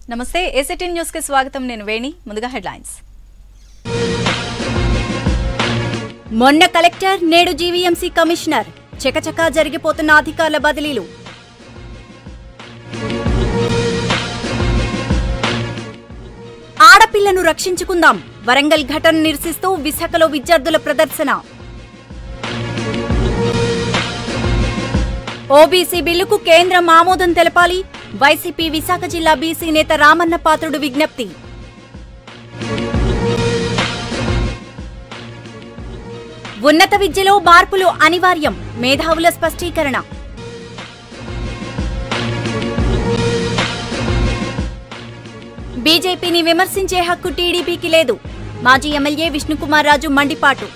నమస్తే ACT news కి స్వాగతం నేను వేణి ముందుగా హెడ్లైన్స్ మొన్న కలెక్టర్ నేడు జీవీఎంసీ కమిషనర్ చకచకా జరిగిపోతున్న అధికారుల బదిలీలు ఆడపిల్లను రక్షించుకుందాం వరంగల్ ఘటన నిరసిస్తూ విశాఖలో విద్యార్థుల ప్రదర్శన ఓబీసీ బిల్లుకు కేంద్రం ఆమోదం తెలపాలి వైసీపీ విశాఖ జిల్లా బీసీ నేత రామన్న పాత్రుడు విజ్ఞప్తి ఉన్నత విద్యలో మార్పులు అనివార్యం మేధావుల స్పష్టీకరణ బీజేపీని విమర్శించే హక్కు టీడీపీకి లేదు మాజీ ఎమ్మెల్యే విష్ణుకుమార్ రాజు మండిపాటు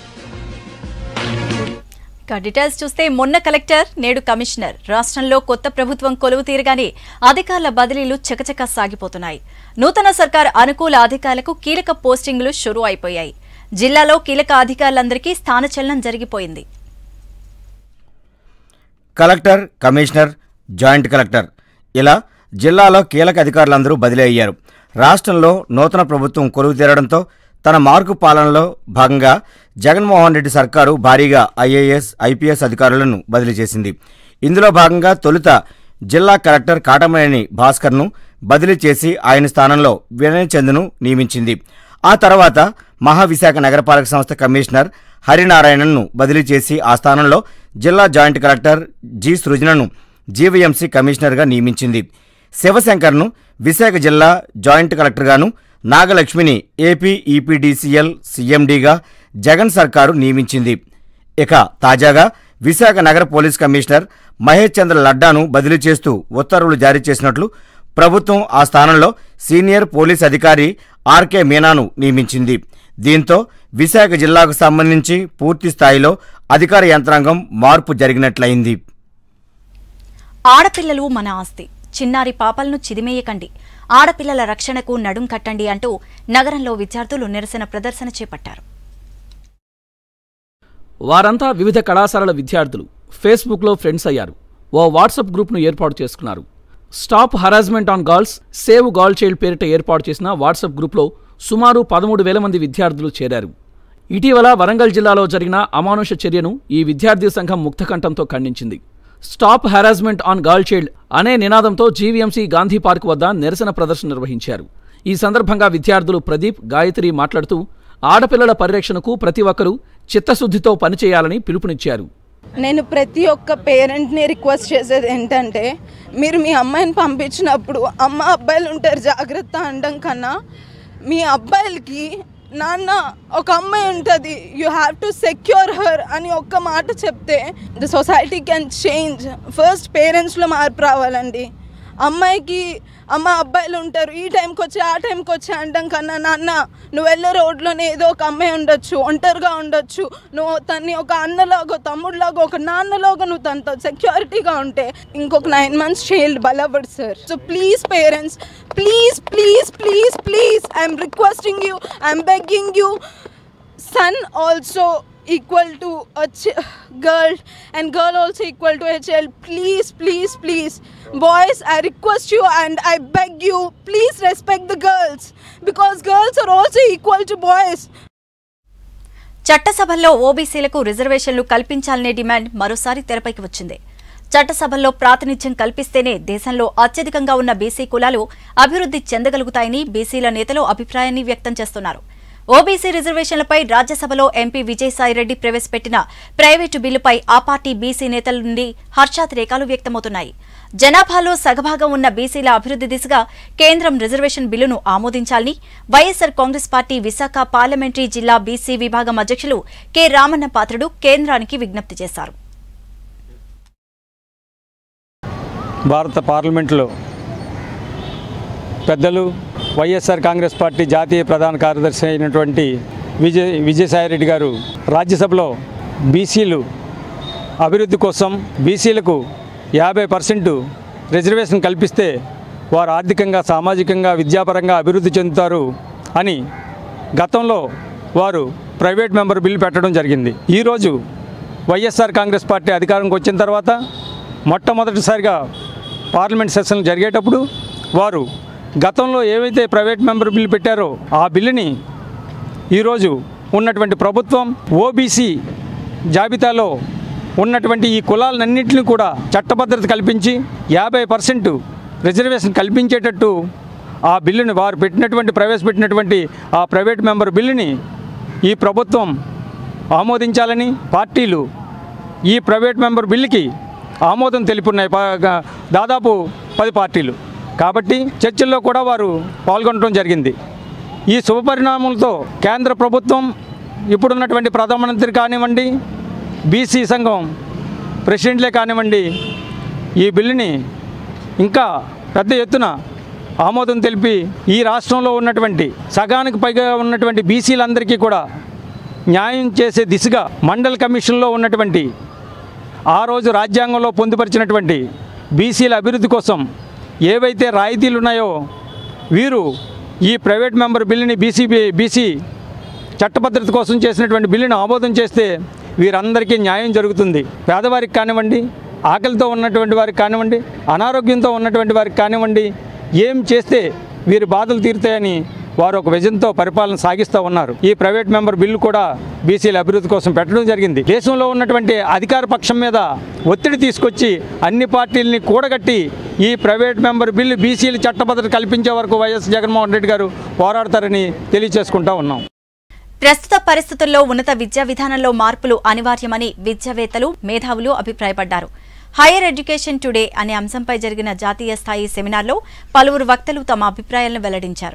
ఇక డీటెయిల్స్ చూస్తే మొన్న కలెక్టర్ నేడు కమిషనర్ రాష్ట్రంలో కొత్త ప్రభుత్వం కొలువు తీరగానే అధికారుల బదిలీలు చకచకా సాగిపోతున్నాయి నూతన సర్కార్ అనుకూల అధికారులకు కీలక పోస్టింగులు షురూ అయిపోయాయి జిల్లాలో కీలక అధికారులందరికీ స్థానచలనం జరిగిపోయింది కలెక్టర్ కమిషనర్ జాయింట్ కలెక్టర్ ఇలా జిల్లాలో కీలక అధికారులందరూ బదిలీ అయ్యారు రాష్ట్రంలో నూతన ప్రభుత్వం కొలువు తీరడంతో తన మార్కు పాలనలో భాగంగా జగన్మోహన్ రెడ్డి సర్కారు భారీగా ఐఏఎస్ ఐపీఎస్ అధికారులను బదిలీ చేసింది ఇందులో భాగంగా తొలుత జిల్లా కలెక్టర్ కాటమనేని భాస్కర్ను బదిలీ చేసి ఆయన స్థానంలో వినయ్ చంద్ను నియమించింది ఆ తర్వాత మహావిశాఖ నగరపాలక సంస్థ కమిషనర్ హరినారాయణన్ను బదిలీ చేసి ఆ స్థానంలో జిల్లా జాయింట్ కలెక్టర్ జి సృజనను జీవీఎంసీ కమిషనర్గా నియమించింది శివశంకర్ను విశాఖ జిల్లా జాయింట్ కలెక్టర్గాను నాగలక్ష్మిని ఏపీ ఈపీడీసీఎల్ సీఎండీగా జగన్ సర్కారు నియమించింది ఇక తాజాగా విశాఖ నగర పోలీస్ కమిషనర్ మహేష్ చంద్ర లడ్డాను బదిలీ చేస్తూ ఉత్తర్వులు జారీ చేసినట్లు ప్రభుత్వం ఆ స్థానంలో సీనియర్ పోలీస్ అధికారి ఆర్కే మీనాను నియమించింది దీంతో విశాఖ జిల్లాకు సంబంధించి పూర్తి స్థాయిలో అధికార యంత్రాంగం మార్పు జరిగినట్లయింది ఆడపిల్లలు మన ఆస్తి చిన్నారి పాపలను చిదిమేయకండి ఆడపిల్లల రక్షణకు నడుం కట్టండి అంటూ నగరంలో విద్యార్థులు నిరసన ప్రదర్శన చేపట్టారు వారంతా వివిధ కళాశాలల విద్యార్థులు ఫేస్బుక్లో ఫ్రెండ్స్ అయ్యారు ఓ వాట్సాప్ గ్రూప్ను ఏర్పాటు చేసుకున్నారు stop harassment on girls save girl child పేరిట ఏర్పాటు చేసిన వాట్సాప్ గ్రూప్లో సుమారు పదమూడు వేల మంది విద్యార్థులు చేరారు ఇటీవల వరంగల్ జిల్లాలో జరిగిన అమానుష చర్యను ఈ విద్యార్థి సంఘం ముక్తకంఠంతో ఖండించింది stop harassment on girl child అనే నినాదంతో జీవీఎంసీ గాంధీ పార్క్ వద్ద నిరసన ప్రదర్శన నిర్వహించారు ఈ సందర్భంగా విద్యార్థులు ప్రదీప్ గాయత్రి మాట్లాడుతూ ఆడపిల్లల పరిరక్షణకు ప్రతి ఒక్కరూ చిత్తశుద్ధితో పనిచేయాలని పిలుపునిచ్చారు నేను ప్రతి ఒక్క పేరెంట్ని రిక్వెస్ట్ చేసేది ఏంటంటే మీరు మీ అమ్మాయిని పంపించినప్పుడు అమ్మ అబ్బాయిలు ఉంటారు జాగ్రత్త అనడం కన్నా మీ అబ్బాయిలకి నాన్న ఒక అమ్మాయి ఉంటుంది you have to secure her అని ఒక్క మాట చెప్తే the society can change first పేరెంట్స్లో మార్పు రావాలండి అమ్మాయికి అమ్మ అబ్బాయిలు ఉంటారు ఈ టైంకి వచ్చి ఆ టైంకి వచ్చి అంటాం కన్నా నాన్న నువ్వు వెళ్ళే రోడ్లోనే ఏదో ఒక అమ్మాయి ఉండొచ్చు ఒంటరిగా ఉండొచ్చు నువ్వు తన్ని ఒక అన్నలాగా తమ్ముడులాగా ఒక నాన్నలాగా నువ్వు తనతో సెక్యూరిటీగా ఉంటే ఇంకొక నైన్ మంత్స్ చైల్డ్ బలవడు sir so please parents please please please please I'm requesting you I'm begging you son also equal to a ch- girl and girl also equal to a child please please please boys i request you and i beg you please respect the girls because girls are also equal to boys చట్టసభల్లో ఓబీసీలకు రిజర్వేషన్లు కల్పించాలనే demand మరోసారి తెరపైకి వచ్చింది చట్టసభల్లో ప్రాతినిధ్యం కల్పిస్తేనే దేశంలో అత్యధికంగా ఉన్న బీసీ కులాలు అభివృద్ధి చెందగలుగుతాయని బీసీల నేతలు అభిప్రాయాన్ని వ్యక్తం చేస్తున్నారు ఓబీసీ రిజర్వేషన్లపై రాజ్యసభలో ఎంపీ విజయసాయిరెడ్డి ప్రవేశపెట్టిన ప్రైవేటు బిల్లుపై ఆ పార్టీ బీసీ నేతల నుండి హర్షాతిరేకాలు వ్యక్తమవుతున్నాయి జనాభాలో సగభాగం ఉన్న బీసీల అభివృద్ధి దిశగా కేంద్రం రిజర్వేషన్ బిల్లును ఆమోదించాలని YSR Congress party Visakha parliamentary జిల్లా బీసీ విభాగం అధ్యక్షులు కె రామన్న పాత్రుడు కేంద్రానికి విజ్ఞప్తి చేశారు భారత పార్లమెంట్లో పెద్దలు వైఎస్ఆర్ కాంగ్రెస్ పార్టీ జాతీయ ప్రధాన కార్యదర్శి అయినటువంటి విజయ్ విజయసాయిరెడ్డి గారు రాజ్యసభలో బీసీలు అభివృద్ధి కోసం బీసీలకు యాభై పర్సెంట్ రిజర్వేషన్ కల్పిస్తే వారు ఆర్థికంగా సామాజికంగా విద్యాపరంగా అభివృద్ధి చెందుతారు అని గతంలో వారు ప్రైవేట్ మెంబర్ బిల్ పెట్టడం జరిగింది ఈరోజు వైఎస్ఆర్ కాంగ్రెస్ పార్టీ అధికారంకి వచ్చిన తర్వాత మొట్టమొదటిసారిగా పార్లమెంట్ సెషన్ జరిగేటప్పుడు వారు గతంలో ఏవైతే ప్రైవేట్ మెంబర్ బిల్లు పెట్టారో ఆ బిల్లుని ఈరోజు ఉన్నటువంటి ప్రభుత్వం ఓబీసీ జాబితాలో ఉన్నటువంటి ఈ కులాలన్నింటినీ కూడా చట్టభద్రత కల్పించి యాభై పర్సెంట్ రిజర్వేషన్ కల్పించేటట్టు ఆ బిల్లుని వారు పెట్టినటువంటి ప్రవేశపెట్టినటువంటి ఆ ప్రైవేట్ మెంబర్ బిల్లుని ఈ ప్రభుత్వం ఆమోదించాలని పార్టీలు ఈ ప్రైవేట్ మెంబర్ బిల్లుకి ఆమోదం తెలుపున్నాయి ప- దాదాపు పది పార్టీలు కాబట్టి చర్చల్లో కూడా వారు పాల్గొనడం జరిగింది ఈ శుభపరిణామాలతో కేంద్ర ప్రభుత్వం ఇప్పుడున్నటువంటి ప్రధానమంత్రి కానివ్వండి బీసీ సంఘం ప్రెసిడెంట్లే కానివ్వండి ఈ బిల్లుని ఇంకా పెద్ద ఎత్తున ఆమోదం తెలిపి ఈ రాష్ట్రంలో ఉన్నటువంటి సగానికి పైగా ఉన్నటువంటి బీసీలందరికీ కూడా న్యాయం చేసే దిశగా మండల్ కమిషన్లో ఉన్నటువంటి ఆ రోజు రాజ్యాంగంలో పొందుపరిచినటువంటి బీసీల అభివృద్ధి కోసం ఏవైతే రాయితీలు ఉన్నాయో వీరు ఈ ప్రైవేట్ మెంబర్ బిల్లుని బీసీ బీసీ చట్టభద్రత కోసం చేసినటువంటి బిల్లుని ఆమోదం చేస్తే వీరందరికీ న్యాయం జరుగుతుంది పేదవారికి కానివ్వండి ఆకలితో ఉన్నటువంటి వారికి కానివ్వండి అనారోగ్యంతో ఉన్నటువంటి వారికి కానివ్వండి ఏం చేస్తే వీరి బాధలు తీరుతాయని వారు ఒక విజన్తో పరిపాలన సాగిస్తూ ఉన్నారు ఈ ప్రైవేట్ మెంబర్ బిల్లు కూడా బీసీల అభివృద్ధి కోసం పెట్టడం జరిగింది దేశంలో ఉన్నటువంటి అధికార పక్షం మీద ఒత్తిడి తీసుకొచ్చి అన్ని పార్టీలని కూడగట్టి ఈ ప్రైవేట్ మెంబర్ బిల్లు బీసీల చట్టభద్రత కల్పించే వరకు వైఎస్ జగన్మోహన్ రెడ్డి గారు పోరాడతారని తెలియజేసుకుంటా ఉన్నాం ప్రస్తుత పరిస్థితుల్లో ఉన్నత విద్యా విధానంలో మార్పులు అనివార్యమని విద్యావేత్తలు మేధావులు అభిప్రాయపడ్డారు హైయర్ ఎడ్యుకేషన్ టుడే అనే అంశంపై జరిగిన జాతీయ స్థాయి సెమినార్లో పలువురు వక్తలు తమ అభిప్రాయాలను వెల్లడించారు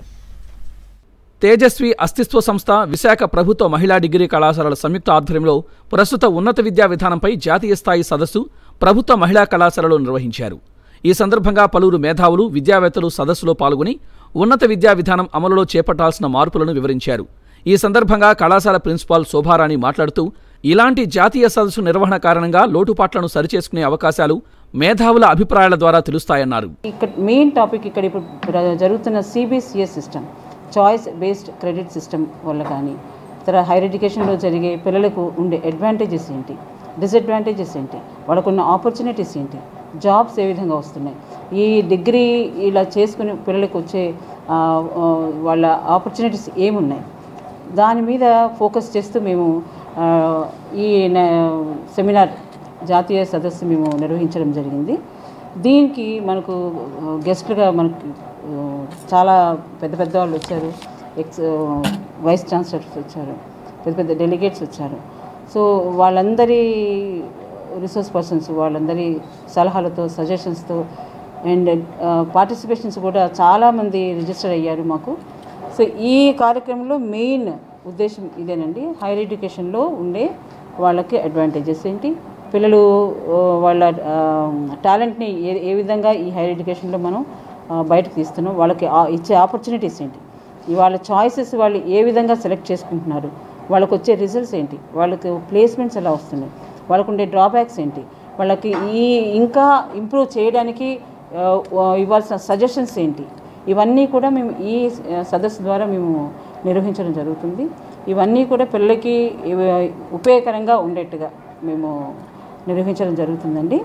తేజస్వి అస్తిత్వ సంస్థ విశాఖ ప్రభుత్వ మహిళా డిగ్రీ కళాశాలల సంయుక్త ఆధ్వర్యంలో ప్రస్తుత ఉన్నత విద్యా విధానంపై జాతీయ స్థాయి సదస్సు ప్రభుత్వ మహిళా కళాశాలలో నిర్వహించారు ఈ సందర్భంగా పలువురు మేధావులు విద్యావేత్తలు సదస్సులో పాల్గొని ఉన్నత విద్యా విధానం అమలులో చేపట్టాల్సిన మార్పులను వివరించారు ఈ సందర్భంగా కళాశాల ప్రిన్సిపాల్ శోభారాణి మాట్లాడుతూ ఇలాంటి జాతీయ సదస్సు నిర్వహణ కారణంగా లోటుపాట్లను సరిచేసుకునే అవకాశాలు మేధావుల అభిప్రాయాల ద్వారా తెలుస్తాయన్నారు ఇక్కడ మెయిన్ టాపిక్ ఇక్కడ ఇప్పుడు ప్ర- జరుగుతున్న CBCS system choice based credit system వల్ల కానీ తర్వాత హైయర్ ఎడ్యుకేషన్లో జరిగే పిల్లలకు ఉండే అడ్వాంటేజెస్ ఏంటి డిసడ్వాంటేజెస్ ఏంటి వాళ్ళకున్న ఆపర్చునిటీస్ ఏంటి జాబ్స్ ఏ విధంగా వస్తున్నాయి ఈ డిగ్రీ ఇలా చేసుకుని పిల్లలకు వచ్చే ఆ, ఆ, వాళ్ళ ఆపర్చునిటీస్ ఏమున్నాయి దాని మీద ఫోకస్ చేస్తూ మేము ఆ, ఈ న- సెమినార్ జాతీయ సదస్సు మేము నిర్వహించడం జరిగింది దీనికి మనకు ఆ, గెస్ట్లుగా మనకి ఆ, చాలా పెద్ద పెద్ద వాళ్ళు వచ్చారు ఎక్స్ ఆ, వైస్ ఛాన్సలర్స్ వచ్చారు పెద్ద పెద్ద డెలిగేట్స్ వచ్చారు సో వాళ్ళందరి రిసోర్స్ పర్సన్స్ వాళ్ళందరి సలహాలతో సజెషన్స్తో అండ్ పార్టిసిపేషన్స్ కూడా చాలామంది రిజిస్టర్ అయ్యారు మాకు సో ఈ కార్యక్రమంలో మెయిన్ ఉద్దేశం ఇదేనండి హైయర్ ఎడ్యుకేషన్లో ఉండే వాళ్ళకి అడ్వాంటేజెస్ ఏంటి పిల్లలు ఆ, వాళ్ళ టాలెంట్ని ఏ ఏ విధంగా ఈ హైయర్ ఎడ్యుకేషన్లో మనం ఆ, బయటకు తీస్తున్నాం వాళ్ళకి ఆ- ఇచ్చే ఆపర్చునిటీస్ ఏంటి వాళ్ళ చాయిసెస్ వాళ్ళు ఏ విధంగా సెలెక్ట్ చేసుకుంటున్నారు వాళ్ళకి వచ్చే రిజల్ట్స్ ఏంటి వాళ్ళకి ప్లేస్మెంట్స్ ఎలా వస్తున్నాయి వాళ్ళకు ఉండే డ్రాబ్యాక్స్ ఏంటి వాళ్ళకి ఈ ఇంకా ఇంప్రూవ్ చేయడానికి ఆ, ఇవ్వాల్సిన సజెషన్స్ ఏంటి ఇవన్నీ కూడా మేము ఈ ఆ, సదస్సు ద్వారా మేము నిర్వహించడం జరుగుతుంది ఇవన్నీ కూడా పిల్లలకి ఇవి ఉపయోగకరంగా ఉండేట్టుగా మేము నిర్వహించడం జరుగుతుందండి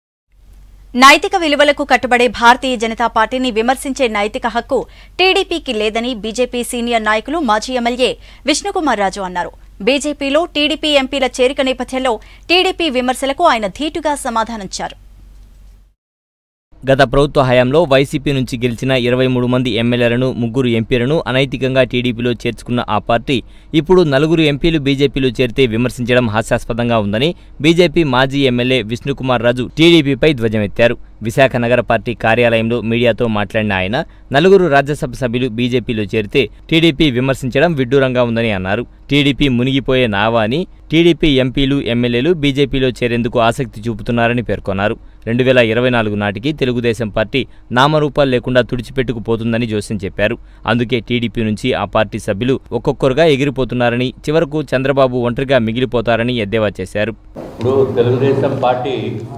నైతిక విలువలకు కట్టుబడే భారతీయ జనతా పార్టీని విమర్శించే నైతిక హక్కు టీడీపీకి లేదని బీజేపీ సీనియర్ నాయకులు మాజీ ఎమ్మెల్యే విష్ణుకుమార్ రాజు అన్నారు బీజేపీలో టీడీపీ ఎంపీల చేరిక నేపథ్యంలో టీడీపీ విమర్శలకు ఆయన ధీటుగా సమాధానించారు గత ప్రభుత్వ హయాంలో వైసీపీ నుంచి గెలిచిన ఇరవై మూడు మంది ఎమ్మెల్యేలను ముగ్గురు ఎంపీలను అనైతికంగా టీడీపీలో చేర్చుకున్న ఆ పార్టీ ఇప్పుడు నలుగురు ఎంపీలు బీజేపీలో చేరితే విమర్శించడం హాస్యాస్పదంగా ఉందని బీజేపీ మాజీ ఎమ్మెల్యే విష్ణుకుమార్ రాజు టీడీపీపై ధ్వజమెత్తారు విశాఖ నగర పార్టీ కార్యాలయంలో మీడియాతో మాట్లాడిన ఆయన నలుగురు రాజ్యసభ సభ్యులు బీజేపీలో చేరితే టీడీపీ విమర్శించడం విడ్డూరంగా ఉందని అన్నారు టీడీపీ మునిగిపోయే నావా అని టీడీపీ ఎంపీలు ఎమ్మెల్యేలు బీజేపీలో చేరేందుకు ఆసక్తి చూపుతున్నారని పేర్కొన్నారు రెండు వేల ఇరవై నాలుగు నాటికి తెలుగుదేశం పార్టీ నామరూపాలు లేకుండా తుడిచిపెట్టుకుపోతుందని జోస్యం చెప్పారు అందుకే టీడీపీ నుంచి ఆ పార్టీ సభ్యులు ఒక్కొక్కరుగా ఎగిరిపోతున్నారని చివరకు చంద్రబాబు ఒంటరిగా మిగిలిపోతారని ఎద్దేవా చేశారు ఇప్పుడు తెలుగుదేశం పార్టీ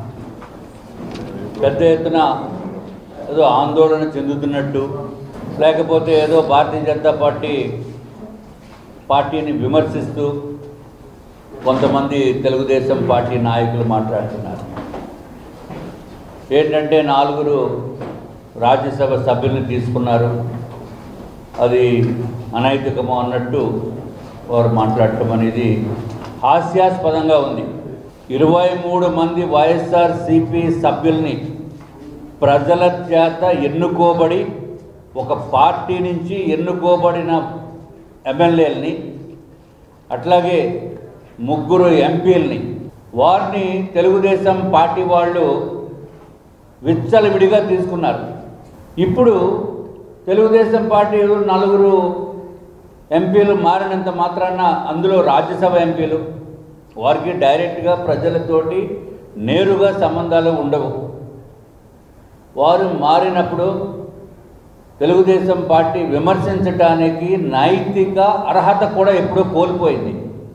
పెద్ద ఎత్తున ఏదో ఆందోళన చెందుతున్నట్టు లేకపోతే ఏదో భారతీయ జనతా పార్టీ పార్టీని విమర్శిస్తూ కొంతమంది తెలుగుదేశం పార్టీ నాయకులు మాట్లాడుతున్నారు ఏంటంటే నాలుగురు రాజ్యసభ సభ్యుల్ని తీసుకున్నారు అది అనైతికము అన్నట్టు వారు మాట్లాడటం అనేది హాస్యాస్పదంగా ఉంది ఇరవై మూడు మంది వైఎస్ఆర్సిపి సభ్యుల్ని ప్రజల చేత ఎన్నుకోబడి ఒక పార్టీ నుంచి ఎన్నుకోబడిన ఎమ్మెల్యేలని అట్లాగే ముగ్గురు ఎంపీలని వారిని తెలుగుదేశం పార్టీ వాళ్ళు విచ్చలవిడిగా తీసుకున్నారు ఇప్పుడు తెలుగుదేశం పార్టీ నలుగురు ఎంపీలు మారినంత మాత్రాన అందులో రాజ్యసభ ఎంపీలు వారికి డైరెక్ట్గా ప్రజలతోటి నేరుగా సంబంధాలు ఉండవు వారు మారినప్పుడు తెలుగుదేశం పార్టీ విమర్శించడానికి నైతిక అర్హత కూడా ఎప్పుడూ కోల్పోయింది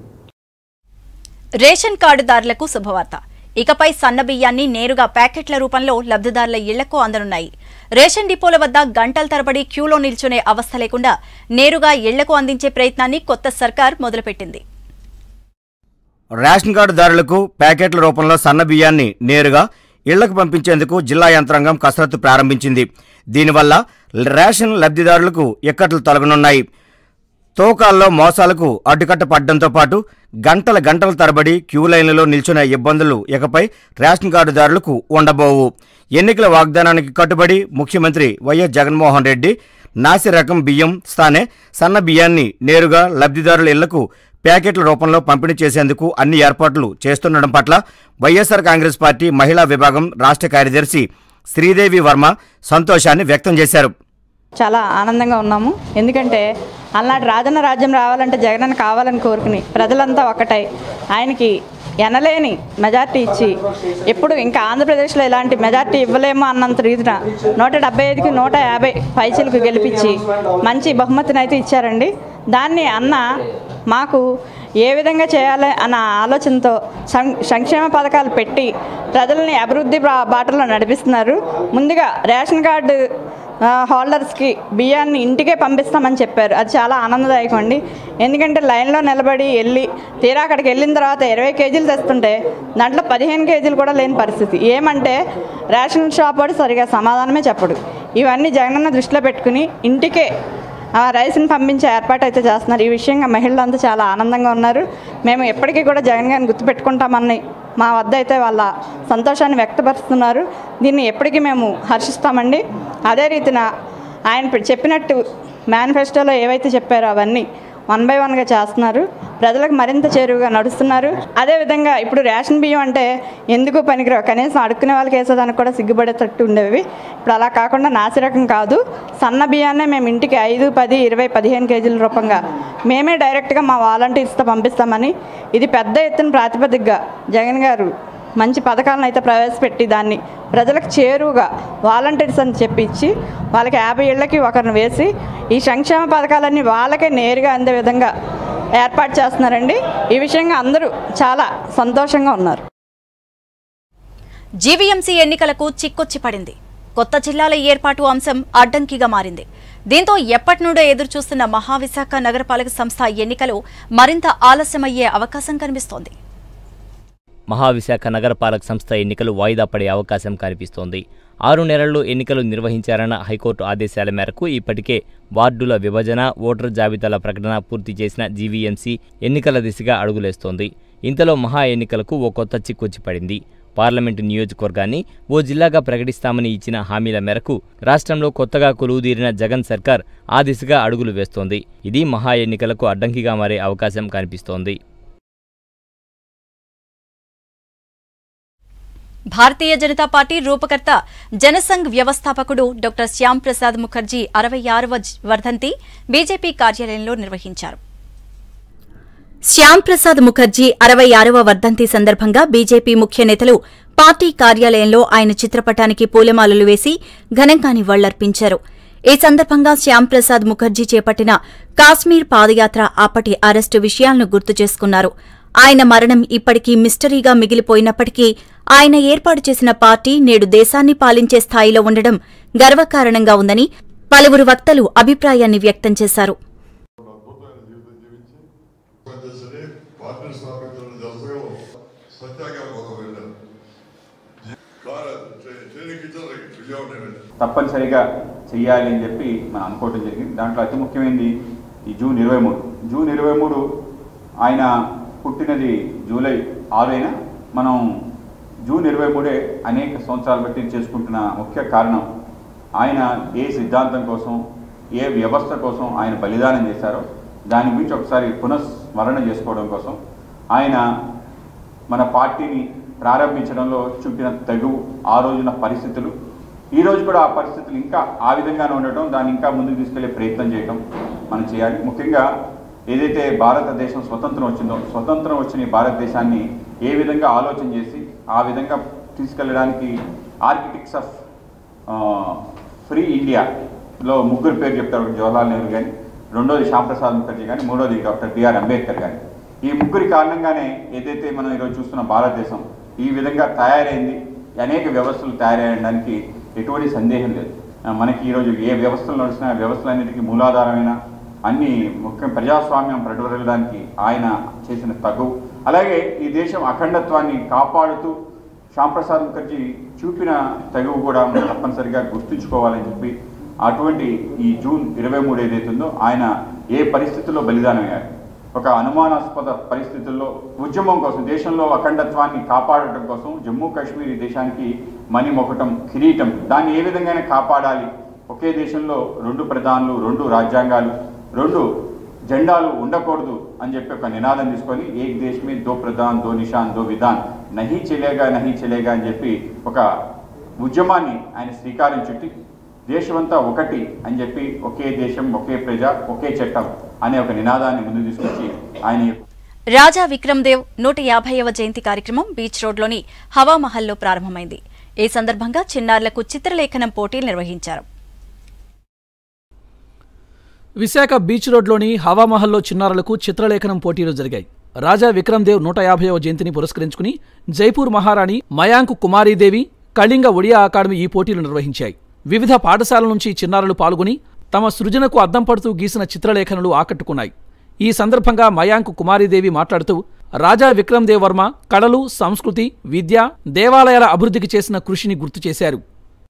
రేషన్ కార్డుదారులకు శుభవార్త ఇకపై సన్న బియ్యాన్ని నేరుగా ప్యాకెట్ల రూపంలో లబ్ధిదారుల ఇళ్లకు అందనున్నాయి రేషన్ డిపోల వద్ద గంటల తరబడి క్యూలో నిల్చునే అవస్థ లేకుండా నేరుగా ఇళ్లకు అందించే ప్రయత్నాన్ని కొత్త సర్కార్ మొదలుపెట్టింది రేషన్ కార్డుదారులకు ప్యాకెట్ల రూపంలో సన్న బియ్యాన్ని నేరుగా ఇళ్లకు పంపించేందుకు జిల్లా యంత్రాంగం కసరత్తు ప్రారంభించింది దీనివల్ల రేషన్ లబ్ధిదారులకు ఇక్కట్లు తొలగనున్నాయి తూకాల్లో మోసాలకు అడ్డుకట్ట పడ్డంతో పాటు గంటల గంటల తరబడి క్యూ లైన్లలో నిల్చునే ఇబ్బందులు ఇకపై రేషన్ కార్డుదారులకు ఉండబోవు ఎన్నికల వాగ్దానానికి కట్టుబడి ముఖ్యమంత్రి వైఎస్ జగన్మోహన్ రెడ్డి నాసి రకం బియ్యం స్థానే సన్న బియ్యాన్ని నేరుగా లబ్ధిదారుల ఇళ్లకు ప్యాకెట్ల రూపంలో పంపిణీ చేసేందుకు అన్ని ఏర్పాట్లు చేస్తుండడం పట్ల వైఎస్ఆర్ కాంగ్రెస్ పార్టీ మహిళా విభాగం రాష్ట్ర కార్యదర్శి శ్రీదేవి వర్మ సంతోషాన్ని వ్యక్తం చేశారు చాలా ఆనందంగా ఉన్నాము ఎందుకంటే అలనాటి రాజన్న రాజ్యం రావాలంటే జగనన్న కావాలని కోరుకుని ప్రజలంతా ఒకటై ఆయనకి ఎనలేని మెజార్టీ ఇచ్చి ఎప్పుడు ఇంకా ఆంధ్రప్రదేశ్లో ఇలాంటి మెజార్టీ ఇవ్వలేము అన్నంత రీతిన నూట డెబ్బై ఐదుకి నూట యాభై పైసలకు గెలిపించి మంచి బహుమతిని అయితే ఇచ్చారండి దాన్ని అన్న మాకు ఏ విధంగా చేయాలి అన్న ఆలోచనతో సం సంక్షేమ పథకాలు పెట్టి ప్రజల్ని అభివృద్ధి బా- బాటలో నడిపిస్తున్నారు ముందుగా రేషన్ కార్డు ఆ, హోల్డర్స్కి బియ్యాన్ని ఇంటికే పంపిస్తామని చెప్పారు అది చాలా ఆనందదాయకం అండి ఎందుకంటే లైన్లో నిలబడి వెళ్ళి తీరా అక్కడికి వెళ్ళిన తర్వాత ఇరవై కేజీలు తెస్తుంటే దాంట్లో పదిహేను కేజీలు కూడా లేని పరిస్థితి ఏమంటే రేషన్ షాప్ వాడు సరిగా సమాధానమే చెప్పడు ఇవన్నీ జగనన్న దృష్టిలో పెట్టుకుని ఇంటికే ఆ రైస్ని పంపించే ఏర్పాటు అయితే చేస్తున్నారు ఈ విషయంగా మహిళలంతా చాలా ఆనందంగా ఉన్నారు మేము ఎప్పటికీ కూడా జగన్ గారిని గుర్తుపెట్టుకుంటామని మా వద్ద అయితే వాళ్ళ సంతోషాన్ని వ్యక్తపరుస్తున్నారు దీన్ని ఎప్పటికీ మేము హర్షిస్తామండి అదే రీతిన ఆయన పె- చెప్పినట్టు మేనిఫెస్టోలో ఏవైతే చెప్పారో అవన్నీ వన్ బై వన్గా చేస్తున్నారు ప్రజలకు మరింత చేరువుగా నడుస్తున్నారు అదేవిధంగా ఇప్పుడు రేషన్ బియ్యం అంటే ఎందుకు పనికిరావు కనీసం అడుక్కునే వాళ్ళకి వేసేదానికి కూడా సిగ్గుపడేటట్టు ఉండేవి ఇప్పుడు అలా కాకుండా నాసిరకం కాదు సన్న బియ్యాన్నే మేము ఇంటికి ఐదు పది ఇరవై పదిహేను కేజీల రూపంగా మేమే డైరెక్ట్గా మా వాలంటీర్స్తో పంపిస్తామని ఇది పెద్ద ఎత్తున ప్రాతిపదికగా జగన్ గారు మంచి పథకాలను అయితే ప్రవేశపెట్టి దాన్ని ప్రజలకు చేరువుగా వాలంటీర్స్ అని చెప్పి ఇచ్చి వాళ్ళకి యాభై ఏళ్ళకి ఒకరిని వేసి ఈ సంక్షేమ పథకాలన్నీ వాళ్ళకే నేరుగా అందే విధంగా ఏర్పాటు చేస్తున్నారండి ఈ విషయంగా అందరూ చాలా సంతోషంగా ఉన్నారు జీవీఎంసీ ఎన్నికలకు చిక్కొచ్చి పడింది కొత్త జిల్లాల ఏర్పాటు అంశం అడ్డంకిగా మారింది దీంతో ఎప్పటి నుండో ఎదురు చూస్తున్న మహావిశాఖ నగరపాలక సంస్థ ఎన్నికలు మరింత ఆలస్యమయ్యే అవకాశం కనిపిస్తోంది మహావిశాఖ నగరపాలక సంస్థ ఎన్నికలు వాయిదా పడే అవకాశం కనిపిస్తోంది ఆరు నెలల్లో ఎన్నికలు నిర్వహించారన్న హైకోర్టు ఆదేశాల మేరకు ఇప్పటికే వార్డుల విభజన ఓటర్ జాబితాల ప్రకటన పూర్తి చేసిన జీవీఎంసీ ఎన్నికల దిశగా అడుగులేస్తోంది ఇంతలో మహా ఎన్నికలకు ఓ కొత్త చిక్కొచ్చి పడింది పార్లమెంటు నియోజకవర్గాన్ని ఓ జిల్లాగా ప్రకటిస్తామని ఇచ్చిన హామీల మేరకు రాష్ట్రంలో కొత్తగా కొలువుదీరిన జగన్ సర్కార్ ఆ దిశగా అడుగులు వేస్తోంది ఇది మహా ఎన్నికలకు అడ్డంకిగా మారే అవకాశం కనిపిస్తోంది భారతీయ జనతా పార్టీ రూపకర్త జనసంఘ్ వ్యవస్థాపకుడు డాక్టర్ శ్యామ్ ప్రసాద్ ముఖర్జీ అరవై ఆరవ వర్ధంతి బీజేపీ కార్యాలయంలో నిర్వహించారు శ్యామ్ ప్రసాద్ ముఖర్జీ అరవై ఆరవ వర్ధంతి సందర్భంగా బీజేపీ ముఖ్య నేతలు పార్టీ కార్యాలయంలో ఆయన చిత్రపటానికి పూలమాలలు వేసి ఘనంగా నివాళులర్పించారు ఈ సందర్భంగా శ్యామ్ ప్రసాద్ ముఖర్జీ చేపట్టిన కాశ్మీర్ పాదయాత్ర అప్పటి అరెస్టు విషయాలను గుర్తు చేసుకున్నారు ఆయన మరణం ఇప్పటికీ మిస్టరీగా మిగిలిపోయినప్పటికీ ఆయన ఏర్పాటు చేసిన పార్టీ నేడు దేశాన్ని పాలించే స్థాయిలో ఉండడం గర్వకారణంగా ఉందని పలువురు వక్తలు అభిప్రాయాన్ని వ్యక్తం చేశారు పనిచేసి పార్టీని స్థాపించిన దశలో సత్యాగ్రహం ఒక వెళ్ళారు ట్రైనింగ్ ఇచ్చారు తప్పనిసరిగా చెయ్యాలి అని చెప్పి మనం అనుకోవడం జరిగింది దాంట్లో అతి ముఖ్యమైనది ఈ జూన్ ఇరవై మూడు జూన్ ఇరవై మూడు ఆయన పుట్టినది జూలై ఆరు అయినా మనం జూన్ ఇరవై మూడే అనేక సంవత్సరాలు బట్టి చేసుకుంటున్న ముఖ్య కారణం ఆయన ఏ సిద్ధాంతం కోసం ఏ వ్యవస్థ కోసం ఆయన బలిదానం చేశారో దాని గురించి ఒకసారి పునఃస్మరణ చేసుకోవడం కోసం ఆయన మన పార్టీని ప్రారంభించడంలో చూపిన తగు ఆ రోజున పరిస్థితులు ఈ రోజు కూడా ఆ పరిస్థితులు ఇంకా ఆ విధంగానే ఉండటం దాన్ని ఇంకా ముందుకు తీసుకెళ్లే ప్రయత్నం చేయటం మనం చేయాలి ముఖ్యంగా ఏదైతే భారతదేశం స్వతంత్రం వచ్చిందో స్వతంత్రం వచ్చిన ఈ భారతదేశాన్ని ఏ విధంగా ఆలోచన చేసి ఆ విధంగా తీసుకెళ్ళడానికి ఆర్కిటెక్ట్స్ ఆఫ్ ఫ్రీ ఇండియాలో ముగ్గురు పేరు చెప్తారు ఒకటి జవహర్లాల్ నెహ్రూ కానీ రెండోది శ్యాంప్రసాద్ ముఖర్జీ కానీ మూడోది డాక్టర్ బిఆర్ అంబేద్కర్ కానీ ఈ ముగ్గురి కారణంగానే ఏదైతే మనం ఈరోజు చూస్తున్న భారతదేశం ఈ విధంగా తయారైంది అనేక వ్యవస్థలు తయారయ్యడానికి ఎటువంటి సందేహం లేదు ఆ, మనకి ఈరోజు ఏ వ్యవస్థలు నడిచినా ఆ వ్యవస్థలన్నిటికీ మూలాధారమైన అన్ని ముఖ్య ప్రజాస్వామ్యం ప్రతివరడానికి ఆయన చేసిన తగు అలాగే ఈ దేశం అఖండత్వాన్ని కాపాడుతూ శ్యాంప్రసాద్ ముఖర్జీ చూపిన తెగువ కూడా మనం తప్పనిసరిగా గుర్తుంచుకోవాలని చెప్పి అటువంటి ఈ జూన్ ఇరవై మూడు ఏదైతుందో ఆయన ఏ పరిస్థితుల్లో బలిదానమయ్యారు ఒక అనుమానాస్పద పరిస్థితుల్లో ఉద్యమం కోసం దేశంలో అఖండత్వాన్ని కాపాడటం కోసం జమ్మూ కాశ్మీర్ ఈ దేశానికి మణి మొకటం కిరీటం దాన్ని ఏ విధంగానే కాపాడాలి ఒకే దేశంలో రెండు ప్రధానులు రెండు రాజ్యాంగాలు రెండు జెండాలు ఉండకూడదు అని చెప్పి ఒక నినాదం తీసుకొని ఏక్ దేశ్ మే దో ప్రధాన్ దో నిషాన్ దో విధాన్ నహీ చెలేగా నహీ చెలేగా అని చెప్పి ఒక ఉద్యమాన్ని ఆయన శ్రీకారం చుట్టి దేశమంతా ఒకటి అని చెప్పి ఒకే దేశం ఒకే ప్రజ ఒకే చట్టం అనే ఒక నినాదాన్ని ముందు తీసుకొచ్చి ఆయన రాజా విక్రమ్ దేవ్ నూట యాభైవ జయంతి కార్యక్రమం బీచ్ రోడ్లోని హవామహల్లో ప్రారంభమైంది ఈ సందర్భంగా చిన్నారులకు చిత్రలేఖనం పోటీలు నిర్వహించారు విశాఖ బీచ్ రోడ్లోని హవామహల్లో చిన్నారులకు చిత్రలేఖనం పోటీలు జరిగాయి రాజా విక్రమ్ దేవ్ నూట యాభైవ జయంతిని పురస్కరించుకుని జైపూర్ మహారాణి మయాంక్ కుమారీదేవి కళింగ ఒడియా అకాడమీ ఈ పోటీలు నిర్వహించాయి వివిధ పాఠశాలల నుంచి చిన్నారులు పాల్గొని తమ సృజనకు అద్దం పడుతూ గీసిన చిత్రలేఖనలు ఆకట్టుకున్నాయి ఈ సందర్భంగా మయాంక్ కుమారీదేవి మాట్లాడుతూ రాజా విక్రమ్ దేవ్ వర్మ కళలు సంస్కృతి విద్య దేవాలయాల అభివృద్ధికి చేసిన కృషిని గుర్తు చేశారు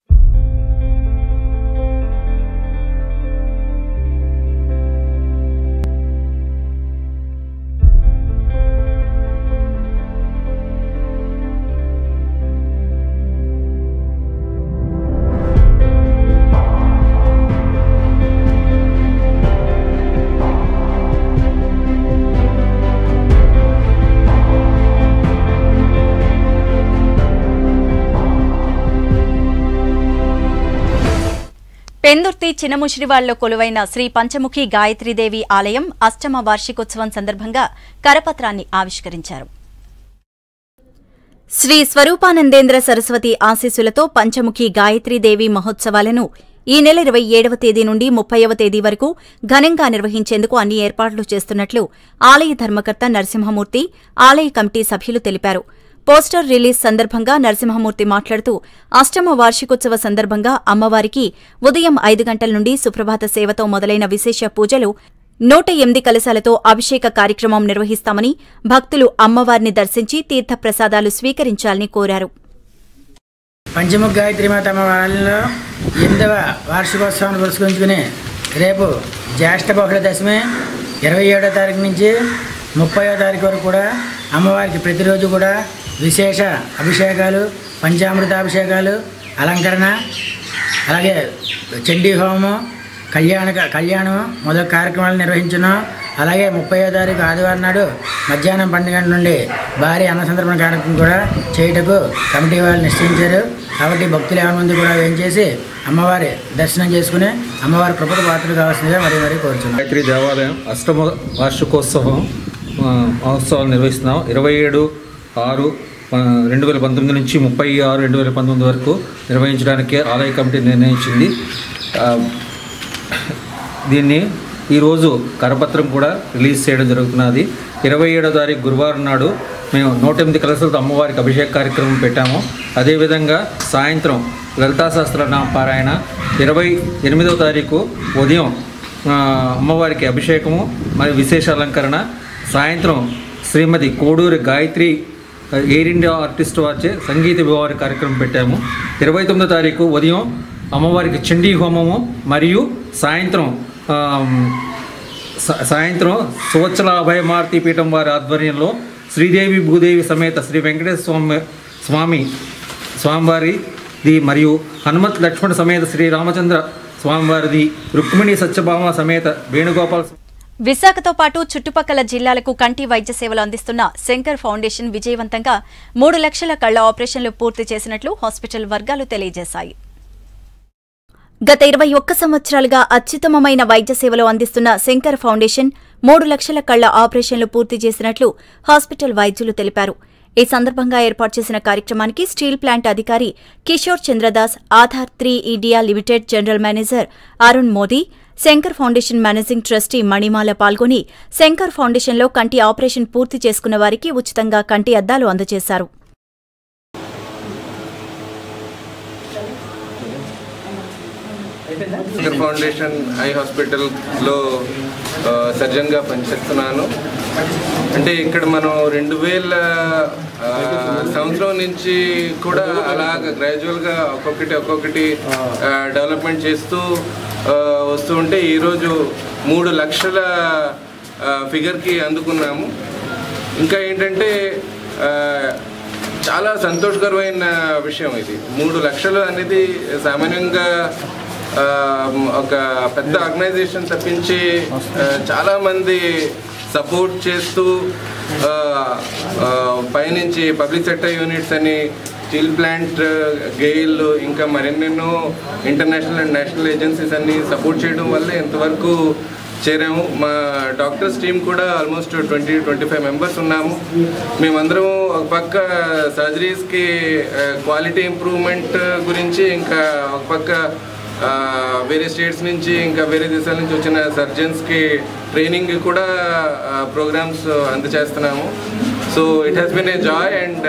పెందుర్తి చిన్నముషిరివాడలో కొలువైన శ్రీ పంచముఖి గాయత్రీదేవి ఆలయం అష్టమ వార్షికోత్సవం సందర్భంగా కరపత్రాన్ని ఆవిష్కరించారు శ్రీ స్వరూపానందేంద్ర సరస్వతి ఆశీస్సులతో పంచముఖి గాయత్రీదేవి మహోత్సవాలను ఈ నెల ఇరవై ఏడవ తేదీ నుండి ముప్పైవ తేదీ వరకు ఘనంగా నిర్వహించేందుకు అన్ని ఏర్పాట్లు చేస్తున్నట్లు ఆలయ ధర్మకర్త నరసింహమూర్తి ఆలయ కమిటీ సభ్యులు తెలిపారు పోస్టర్ రిలీజ్ సందర్భంగా నరసింహమూర్తి మాట్లాడుతూ అష్టమ వార్షికోత్సవ సందర్భంగా అమ్మవారికి ఉదయం ఐదు గంటల నుండి సుప్రభాత సేవతో మొదలైన విశేష పూజలు నూట ఎనిమిది కలశాలతో అభిషేక కార్యక్రమం నిర్వహిస్తామని భక్తులు అమ్మవారిని దర్శించి తీర్థప్రసాదాలు స్వీకరించాలని కోరారు పంచముఖ గాయత్రి మాత వాళ్ళలో ఎనిమిదవ వార్షికోత్సవాన్ని పురస్కరించుకుని రేపు జ్యేష్ఠ బహుళ దశమి ఇరవై ఏడో తారీఖు నుంచి ముప్పయో తారీఖు వరకు కూడా అమ్మవారికి ప్రతిరోజు కూడా విశేష అభిషేకాలు పంచామృతాభిషేకాలు అలంకరణ అలాగే చండీ హోమం కళ్యాణ కళ్యాణం మొదలు కార్యక్రమాలు నిర్వహించున్నాం అలాగే ముప్పయో తారీఖు ఆదివారం నాడు మధ్యాహ్నం పన్నెండు గంటల నుండి భారీ అన్న సందర్భణ కార్యక్రమం కూడా చేయుటకు కమిటీ వాళ్ళు నిశ్చయించారు కాబట్టి భక్తులు ఏమైనా మంది కూడా ఏం చేసి అమ్మవారి దర్శనం చేసుకుని అమ్మవారి కృపకు పాత్రలు కావాల్సిందిగా మరీ మరీ కోరుచున్నాం గాయత్రి దేవాలయం అష్టమ వార్షికోత్సవం ఆ, మహోత్సవాలు నిర్వహిస్తున్నాం ఇరవై ఏడు ఆరు ఆ, రెండు వేల పంతొమ్మిది నుంచి ముప్పై ఆరు రెండు వేల పంతొమ్మిది వరకు నిర్వహించడానికి ఆలయ కమిటీ నిర్ణయించింది ఆ, దీన్ని ఈరోజు కరపత్రం కూడా రిలీజ్ చేయడం జరుగుతున్నది ఇరవై ఏడో తారీఖు గురువారం నాడు మేము నూట ఎనిమిది కలసలతో అమ్మవారికి అభిషేక కార్యక్రమం పెట్టాము అదేవిధంగా సాయంత్రం లలితా సహస్రనామ పారాయణ ఇరవై ఎనిమిదవ తారీఖు ఉదయం ఆ, అమ్మవారికి అభిషేకము మరియు విశేష అలంకరణ సాయంత్రం Srimati Koduri Gayatri Air India artist వారిచే సంగీత వివాహ కార్యక్రమం పెట్టాము ఇరవై తొమ్మిదో తారీఖు ఉదయం అమ్మవారికి చండీ హోమము మరియు సాయంత్రం ఆమ్, సా- సాయంత్రం సువత్సల అభయమార్తి పీఠం వారి ఆధ్వర్యంలో శ్రీదేవి భూదేవి సమేత శ్రీ వెంకటేశ్వర స్వామి స్వామి స్వామివారిది మరియు హనుమత్ లక్ష్మణ సమేత శ్రీ రామచంద్ర స్వామివారిది రుక్మిణి సత్యభామ సమేత వేణుగోపాల విశాఖతో పాటు చుట్టుపక్కల జిల్లాలకు కంటి వైద్య సేవలు అందిస్తున్న శంకర్ ఫౌండేషన్ విజయవంతంగా మూడు లక్షల కళ్ల ఆపరేషన్లు పూర్తి చేసినట్లు హాస్పిటల్ వర్గాలు తెలియజేశాయి గత ఇరవై ఒక్క సంవత్సరాలుగా అత్యుత్తమమైన వైద్య సేవలు అందిస్తున్న శంకర్ ఫౌండేషన్ మూడు లక్షల కళ్ల ఆపరేషన్లు పూర్తి చేసినట్లు హాస్పిటల్ వైద్యులు తెలిపారు ఈ సందర్భంగా ఏర్పాటు చేసిన కార్యక్రమానికి స్టీల్ ప్లాంట్ అధికారి Kishore Chandradas Aadhar three India limited general manager Arun Modi Shankar foundation managing trustee Manimala పాల్గొని శంకర్ ఫౌండేషన్లో కంటి ఆపరేషన్ పూర్తి చేసుకున్న వారికి ఉచితంగా కంటి అద్దాలు అందజేశారు శంకర్ ఫౌండేషన్ ఐ హాస్పిటల్లో ఆ, సర్జన్గా పనిచేస్తున్నాను అంటే ఇక్కడ మనం రెండు వేల ఆ, సంవత్సరం నుంచి కూడా అలాగ గ్రాడ్యువల్గా ఒక్కొక్కటి ఒక్కొక్కటి ఆ, డెవలప్మెంట్ చేస్తూ ఆ, వస్తూ ఉంటే ఈరోజు మూడు లక్షల ఆ, ఫిగర్కి అందుకున్నాము ఇంకా ఏంటంటే ఆ, చాలా సంతోషకరమైన విషయం ఇది మూడు లక్షలు అనేది సామాన్యంగా ఆ, ఒక పెద్ద ఆర్గనైజేషన్ తప్పించి ఆ, చాలామంది సపోర్ట్ చేస్తూ ఆ, ఆ, పైనుంచి పబ్లిక్ సెక్టర్ యూనిట్స్ అని స్టీల్ ప్లాంట్ గెయిల్ ఇంకా మరెన్నెన్నో ఇంటర్నేషనల్ అండ్ నేషనల్ ఏజెన్సీస్ అన్ని సపోర్ట్ చేయడం వల్ల ఎంతవరకు చేరాము మా డాక్టర్స్ టీమ్ కూడా almost twenty twenty five members ఉన్నాము మేమందరం ఒక పక్క సర్జరీస్కి క్వాలిటీ ఇంప్రూవ్మెంట్ గురించి ఇంకా ఒక పక్క ఆ, వేరే స్టేట్స్ నుంచి ఇంకా వేరే దేశాల నుంచి వచ్చిన సర్జన్స్కి ట్రైనింగ్ కూడా ప్రోగ్రామ్స్ అందజేస్తున్నాము so it has been a joy and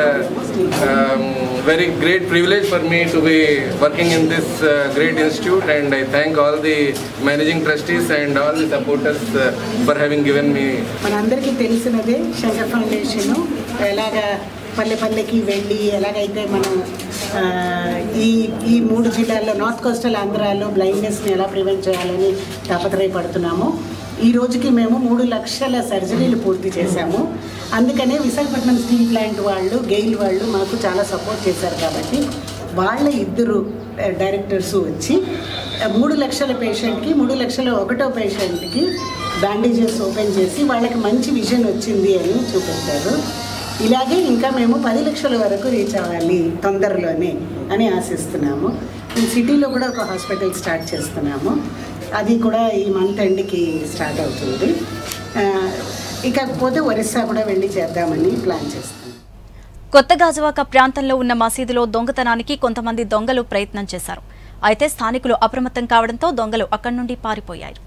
very great privilege for me to be working in this great institute and I thank all the managing trustees and all the supporters for having given me మనందరికీ తెలిసినదే Shankar foundation ఎలాగ పల్లె పల్లెకి వెళ్ళి ఎలాగైతే మనం ఆ, ఈ ఈ మూడు జిల్లాల్లో నార్త్ కోస్టల్ ఆంధ్రాలో బ్లైండ్నెస్ని ఎలా ప్రివెంట్ చేయాలని తాపత్రయపడుతున్నామో ఈ రోజుకి మేము మూడు లక్షల సర్జరీలు పూర్తి చేశాము అందుకనే విశాఖపట్నం స్టీల్ ప్లాంట్ వాళ్ళు గెయిల్ వాళ్ళు మాకు చాలా సపోర్ట్ చేశారు కాబట్టి వాళ్ళ ఇద్దరు ఆ, డైరెక్టర్స్ వచ్చి ఆ, మూడు లక్షల పేషెంట్కి మూడు లక్షల ఒకటో పేషెంట్కి బ్యాండేజెస్ ఓపెన్ చేసి వాళ్ళకి మంచి విజన్ వచ్చింది అని చూపెట్టారు ఇలాగే ఇంకా మేము పది లక్షల వరకు రీచ్ అవ్వాలి తొందరలోనే అని ఆశిస్తున్నాము ఈ సిటీలో కూడా ఒక హాస్పిటల్ స్టార్ట్ చేస్తున్నాము అది కూడా ఈ మంత్ ఎండ్కి స్టార్ట్ అవుతుంది ఆ, ఇకపోతే ఒరిస్సా కూడా వెళ్ళి చేద్దామని ప్లాన్ చేస్తున్నాం కొత్త గాజువాక ప్రాంతంలో ఉన్న మసీదులో దొంగతనానికి కొంతమంది దొంగలు ప్రయత్నం చేశారు అయితే స్థానికులు అప్రమత్తం కావడంతో దొంగలు అక్కడి నుండి పారిపోయారు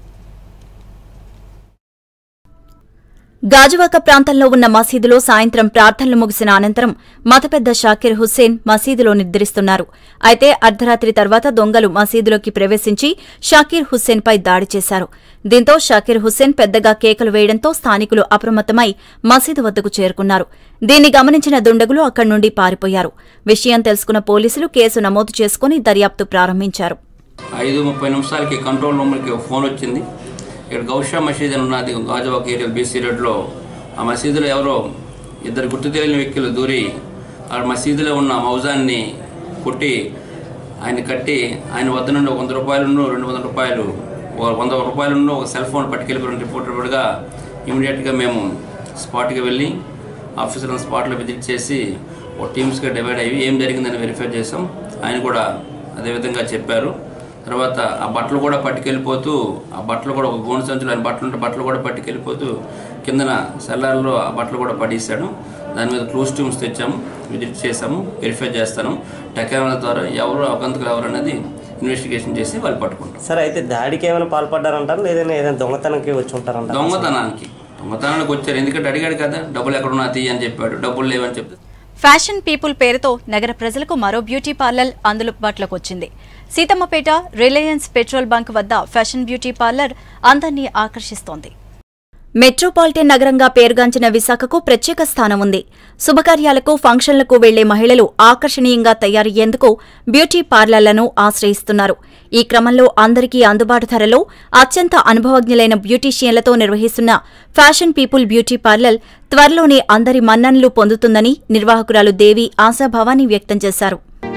గాజువాక ప్రాంతంలో ఉన్న మసీదులో సాయంత్రం ప్రార్థనలు ముగిసిన అనంతరం మతపెద్ద షాకిర్ హుస్సేన్ మసీదులో నిద్రిస్తున్నారు అయితే అర్ధరాత్రి తర్వాత దొంగలు మసీదులోకి ప్రవేశించి షాకీర్ హుస్సేన్పై దాడి చేశారు దీంతో షాకీర్ హుస్సేన్ పెద్దగా కేకలు వేయడంతో స్థానికులు అప్రమత్తమై మసీదు వద్దకు చేరుకున్నారు దీన్ని గమనించిన దుండగులు అక్కడి నుండి పారిపోయారు విషయం తెలుసుకున్న పోలీసులు కేసు నమోదు చేసుకుని దర్యాప్తు ప్రారంభించారు ఐదు ముప్పై నిమిషాలకి కంట్రోల్ రూమ్కి ఒక ఫోన్ వచ్చింది ఇక్కడ గౌషా మసీద్ అని ఉన్నది గాజువాక ఏరియా బీసీ రోడ్లో ఆ మసీదులో ఎవరో ఇద్దరు గుర్తు తెలియని వ్యక్తులు దూరి ఆ మసీదులో ఉన్న మౌజాన్ని కొట్టి ఆయన కట్టి ఆయన వద్ద నుండి ఒక వంద రూపాయలు రెండు వందల రూపాయలు ఒక వంద రూపాయలు ఒక సెల్ ఫోన్ పట్టుకెళ్ళిపోయిన రిపోర్టర్గా ఇమీడియట్గా మేము స్పాట్కి వెళ్ళి ఆఫీసర్లను స్పాట్లో విజిట్ చేసి ఒక టీమ్స్గా డివైడ్ అయ్యి ఏం జరిగిందని వెరిఫై చేసాం ఆయన కూడా అదేవిధంగా చెప్పారు తర్వాత ఆ బట్టలు కూడా పట్టుకెళ్ళిపోతూ ఆ బట్టలు కూడా ఒక గోను సంచులు ఆయన బట్టలు ఉంటే బట్టలు కూడా పట్టుకెళ్ళిపోతూ కిందన సెల్లార్లో ఆ బట్టలు కూడా పడేశాడు దాని మీద క్లూస్ ట్యూమ్స్ తెచ్చాము విజిట్ చేసాము వెరిఫై చేస్తాను టెక్నాలజీ ద్వారా ఎవరు అకంతకులు ఎవరు అనేది ఇన్వెస్టిగేషన్ చేసి వాళ్ళు పట్టుకుంటాం సార్ అయితే దాడికి ఏమైనా పాల్పడ్డారంటారు లేదంటే ఏదైనా దొంగతనంకి వచ్చి ఉంటారంటారు దొంగతనానికి దొంగతనానికి వచ్చారు ఎందుకంటే అడిగాడు కదా డబ్బులు ఎక్కడున్నా తీయ అని చెప్పాడు డబ్బులు లేవని చెప్తే ఫ్యాషన్ పీపుల్ పేరుతో నగర ప్రజలకు మరో బ్యూటీ పార్లర్ అందుబాటులోకి వచ్చింది సీతమ్మపేట రిలయన్స్ పెట్రోల్ బంక్ వద్ద ఫ్యాషన్ బ్యూటీ పార్లర్ అందరినీ ఆకర్షిస్తోంది మెట్రోపాలిటన్ నగరంగా పేరుగాంచిన విశాఖకు ప్రత్యేక స్థానం ఉంది శుభకార్యాలకు ఫంక్షన్లకు వెళ్లే మహిళలు ఆకర్షణీయంగా తయారయ్యేందుకు బ్యూటీ పార్లర్లను ఆశ్రయిస్తున్నారు ఈ క్రమంలో అందరికీ అందుబాటు ధరలో అత్యంత అనుభవజ్ఞులైన బ్యూటీషియన్లతో నిర్వహిస్తున్న ఫ్యాషన్ పీపుల్ బ్యూటీ పార్లర్ త్వరలోనే అందరి మన్ననలు పొందుతుందని నిర్వాహకురాలు దేవి ఆశాభావాన్ని వ్యక్తం చేశారు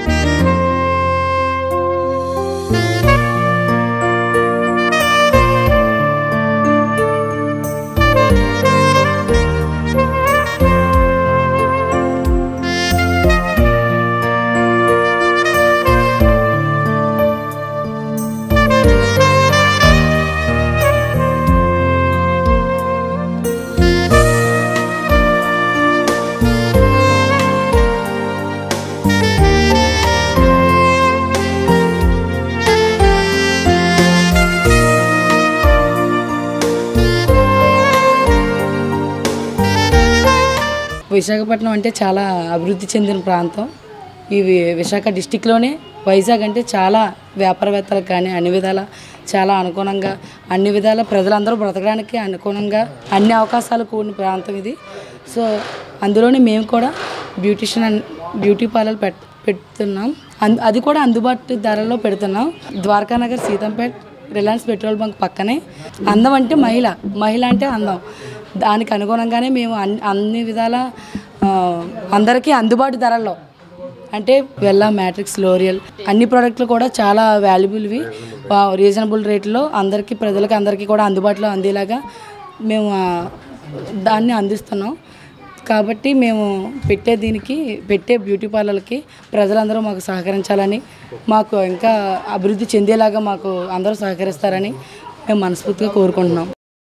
విశాఖపట్నం అంటే చాలా అభివృద్ధి చెందిన ప్రాంతం ఈ వి- విశాఖ డిస్టిక్లోనే వైజాగ్ అంటే చాలా వ్యాపారవేత్తలకు కానీ అన్ని విధాల చాలా అనుగుణంగా అన్ని విధాల ప్రజలందరూ బ్రతకడానికి అనుగుణంగా అన్ని అవకాశాలు కూడిన ప్రాంతం ఇది సో అందులోనే మేము కూడా బ్యూటిషియన్ అండ్ బ్యూటీ పార్లర్ పెట్ పెడుతున్నాం అన్- అది కూడా అందుబాటు ధరలో పెడుతున్నాం Dwarakanagar Seethampet Reliance petrol bunk పక్కనే అందం అంటే మహిళ మహిళ అంటే అందం దానికి అనుగుణంగానే మేము అన్ని అన్ని విధాల ఆ, అందరికీ అందుబాటు ధరల్లో అంటే వెల్లా మ్యాట్రిక్స్ లోరియల్ అన్ని ప్రోడక్ట్లు కూడా చాలా వాల్యుబుల్వి రీజనబుల్ రేట్లో అందరికీ ప్రజలకు అందరికీ కూడా అందుబాటులో అందేలాగా మేము ఆ, దాన్ని అందిస్తున్నాం కాబట్టి మేము పెట్టే దీనికి పెట్టే బ్యూటీ పార్లర్కి ప్రజలందరూ మాకు సహకరించాలని మాకు ఇంకా అభివృద్ధి చెందేలాగా మాకు అందరూ సహకరిస్తారని మేము మనస్ఫూర్తిగా కోరుకుంటున్నాం